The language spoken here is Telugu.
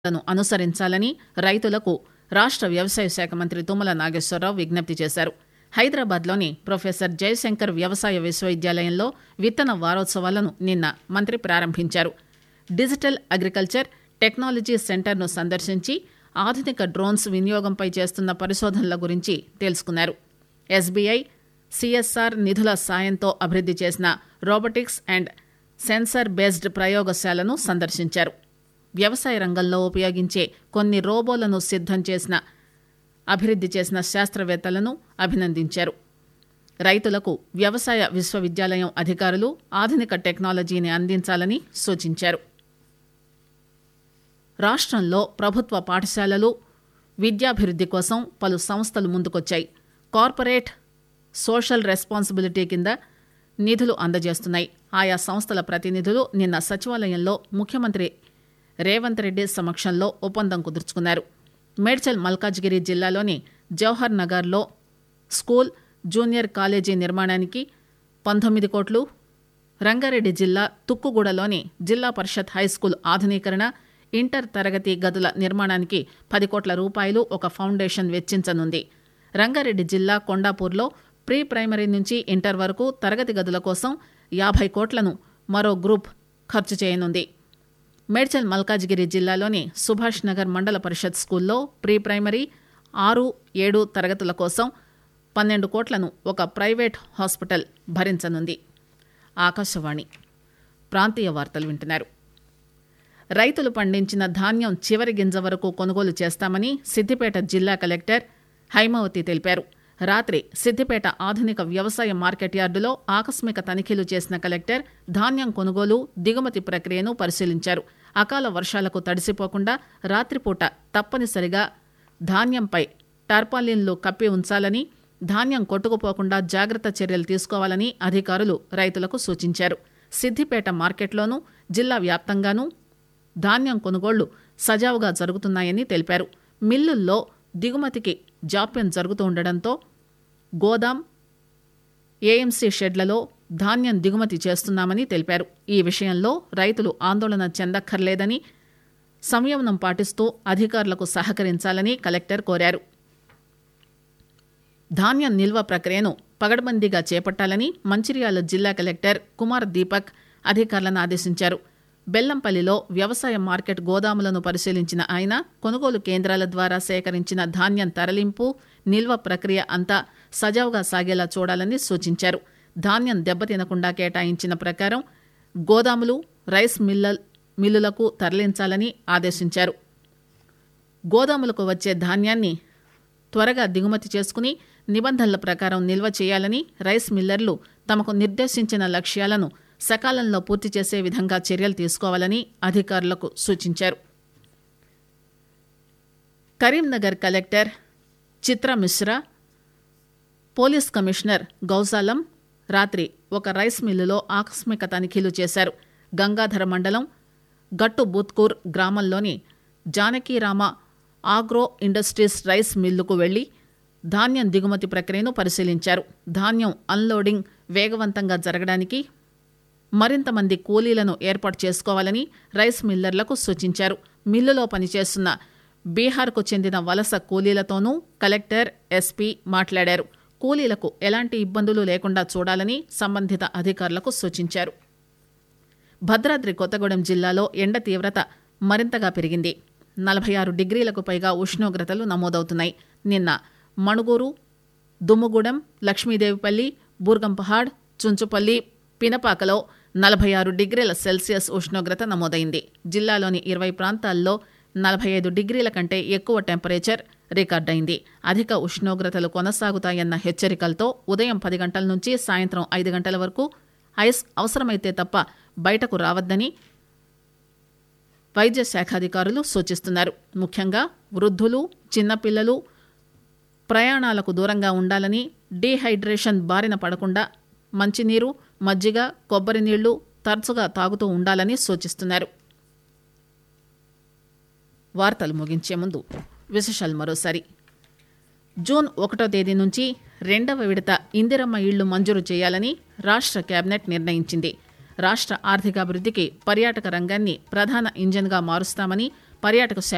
లను అనుసరించాలని రైతులకు రాష్ట వ్యవసాయ శాఖ మంత్రి తుమ్మల నాగేశ్వరరావు విజ్ఞప్తి చేశారు హైదరాబాద్లోని ప్రొఫెసర్ జయశంకర్ వ్యవసాయ విశ్వవిద్యాలయంలో విత్తన వారోత్సవాలను నిన్న మంత్రి ప్రారంభించారు డిజిటల్ అగ్రికల్చర్ టెక్నాలజీ సెంటర్ను సందర్శించి ఆధునిక డ్రోన్స్ వినియోగంపై చేస్తున్న పరిశోధనల గురించి తెలుసుకున్నారు ఎస్బీఐ సిఎస్ఆర్ నిధుల సాయంతో అభివృద్ది చేసిన రోబోటిక్స్ అండ్ సెన్సార్ బేస్డ్ ప్రయోగశాలను సందర్శించారు వ్యవసాయ రంగంలో ఉపయోగించే కొన్ని రోబోలను సిద్దం చేసిన అభివృద్ది చేసిన శాస్త్రవేత్తలను అభినందించారు రైతులకు వ్యవసాయ విశ్వవిద్యాలయం అధికారులు ఆధునిక టెక్నాలజీని అందించాలని సూచించారు రాష్ట్రంలో ప్రభుత్వ పాఠశాలలు విద్యాభివృద్ది కోసం పలు సంస్థలు ముందుకొచ్చాయి కార్పొరేట్ సోషల్ రెస్పాన్సిబిలిటీ కింద నిధులు అందజేస్తున్నాయి ఆయా సంస్థల ప్రతినిధులు నిన్న సచివాలయంలో ముఖ్యమంత్రి రేవంత్ రెడ్డి సమక్షంలో ఒప్పందం కుదుర్చుకున్నారు మేడ్చల్ మల్కాజ్గిరి జిల్లాలోని జవహర్ నగర్లో స్కూల్ జూనియర్ కాలేజీ నిర్మాణానికి పంతొమ్మిది కోట్లు రంగారెడ్డి జిల్లా తుక్కుగూడలోని జిల్లా పరిషత్ హైస్కూల్ ఆధునీకరణ ఇంటర్ తరగతి గదుల నిర్మాణానికి పది కోట్ల రూపాయలు ఒక ఫౌండేషన్ వెచ్చించనుంది రంగారెడ్డి జిల్లా కొండాపూర్లో ప్రీ ప్రైమరీ నుంచి ఇంటర్ వరకు తరగతి గదుల కోసం యాభై కోట్లను మరో గ్రూప్ ఖర్చు చేయనుంది మేడ్చల్ మల్కాజ్గిరి జిల్లాలోని సుభాష్ నగర్ మండల పరిషత్ స్కూల్లో ప్రీ ప్రైమరీ ఆరు ఏడు తరగతుల కోసం పన్నెండు కోట్లను ఒక ప్రైవేట్ హాస్పిటల్ భరించనుంది ఆకాశవాణి ప్రాంతీయ వార్తలు వింటున్నారు రైతులు పండించిన ధాన్యం చివరి గింజ వరకు కొనుగోలు చేస్తామని సిద్దిపేట జిల్లా కలెక్టర్ హైమావతి తెలిపారు రాత్రి సిద్దిపేట ఆధునిక వ్యవసాయ మార్కెట్ యార్డులో ఆకస్మిక తనిఖీలు చేసిన కలెక్టర్ ధాన్యం కొనుగోలు దిగుమతి ప్రక్రియను పరిశీలించారు అకాల వర్షాలకు తడిసిపోకుండా రాత్రిపూట తప్పనిసరిగా ధాన్యంపై టార్పాలిన్లు కప్పి ఉంచాలని ధాన్యం కొట్టుకుపోకుండా జాగ్రత్త చర్యలు తీసుకోవాలని అధికారులు రైతులకు సూచించారు సిద్దిపేట మార్కెట్లోనూ జిల్లా వ్యాప్తంగానూ ధాన్యం కొనుగోళ్లు సజావుగా జరుగుతున్నాయని తెలిపారు మిల్లుల్లో దిగుమతికి జాప్యం జరుగుతూ ఉండడంతో గోదాం ఏఎంసీ షెడ్లలో ధాన్యం దిగుమతి చేస్తున్నామని తెలిపారు ఈ విషయంలో రైతులు ఆందోళన చెందక్కర్లేదని సంయమనం పాటిస్తూ అధికారులకు సహకరించాలని కలెక్టర్ కోరారు ధాన్యం నిల్వ ప్రక్రియను పగడ్బందీగా చేపట్టాలని మంచిర్యాల జిల్లా కలెక్టర్ కుమార్ దీపక్ అధికారులను ఆదేశించారు బెల్లంపల్లిలో వ్యవసాయ మార్కెట్ గోదాములను పరిశీలించిన ఆయన కొనుగోలు కేంద్రాల ద్వారా సేకరించిన ధాన్యం తరలింపు నిల్వ ప్రక్రియ అంతా సజావుగా సాగేలా చూడాలని సూచించారు ధాన్యం దెబ్బతినకుండా కేటాయించిన ప్రకారం గోదాములు రైస్ మిల్ల మిల్లులకు తరలించాలని ఆదేశించారు గోదాములకు వచ్చే ధాన్యాన్ని త్వరగా దిగుమతి చేసుకుని నిబంధనల ప్రకారం నిల్వ చేయాలని రైస్ మిల్లర్లు తమకు నిర్దేశించిన లక్ష్యాలను సకాలంలో పూర్తి చేసే విధంగా చర్యలు తీసుకోవాలని అధికారులకు సూచించారు Karimnagar collector Chitra Mishra police commissioner Gaush Alam రాత్రి ఒక రైస్ మిల్లులో ఆకస్మిక తనిఖీలు చేశారు గంగాధర మండలం గట్టు బూత్కూర్ గ్రామంలోని జానకీరామ ఆగ్రో ఇండస్ట్రీస్ రైస్ మిల్లుకు వెళ్లి ధాన్యం దిగుమతి ప్రక్రియను పరిశీలించారు ధాన్యం అన్లోడింగ్ వేగవంతంగా జరగడానికి మరింత మంది కూలీలను ఏర్పాటు చేసుకోవాలని రైస్ మిల్లర్లకు సూచించారు మిల్లులో పనిచేస్తున్న బీహార్కు చెందిన వలస కూలీలతోనూ కలెక్టర్ ఎస్పీ మాట్లాడారు కూలీలకు ఎలాంటి ఇబ్బందులు లేకుండా చూడాలని సంబంధిత అధికారులకు సూచించారు భద్రాద్రి కొత్తగూడెం జిల్లాలో ఎండ తీవ్రత మరింతగా పెరిగింది నలభై ఆరు డిగ్రీలకు పైగా ఉష్ణోగ్రతలు నమోదవుతున్నాయి నిన్న మణుగూరు దుమ్ముగూడెం లక్ష్మీదేవిపల్లి బూర్గంపహాడ్ చుంచుపల్లి పినపాకలో నలభై ఆరు డిగ్రీల సెల్సియస్ ఉష్ణోగ్రత నమోదైంది జిల్లాలోని ఇరవై ప్రాంతాల్లో నలభై ఐదు డిగ్రీల కంటే ఎక్కువ టెంపరేచర్ రికార్డైంది అధిక ఉష్ణోగ్రతలు కొనసాగుతాయన్న హెచ్చరికలతో ఉదయం పది గంటల నుంచి సాయంత్రం ఐదు గంటల వరకు ఐస్ అవసరమైతే తప్ప బయటకు రావద్దని వైద్య శాఖాధికారులు సూచిస్తున్నారు ముఖ్యంగా వృద్ధులు చిన్నపిల్లలు ప్రయాణాలకు దూరంగా ఉండాలని డీహైడ్రేషన్ బారిన పడకుండా మంచినీరు మజ్జిగ కొబ్బరి నీళ్లు తరచుగా తాగుతూ ఉండాలని సూచిస్తున్నారు వార్తలు ముగించే ముందు విశేషాలు మరోసారి జూన్ ఒకటో తేదీ నుంచి రెండవ విడత ఇందిరమ్మ ఇళ్లు మంజూరు చేయాలని రాష్ట్ర కేబినెట్ నిర్ణయించింది రాష్ట్ర ఆర్థికాభివృద్ధికి పర్యాటక రంగాన్ని ప్రధాన ఇంజన్గా మారుస్తామని పర్యాటక శాఖ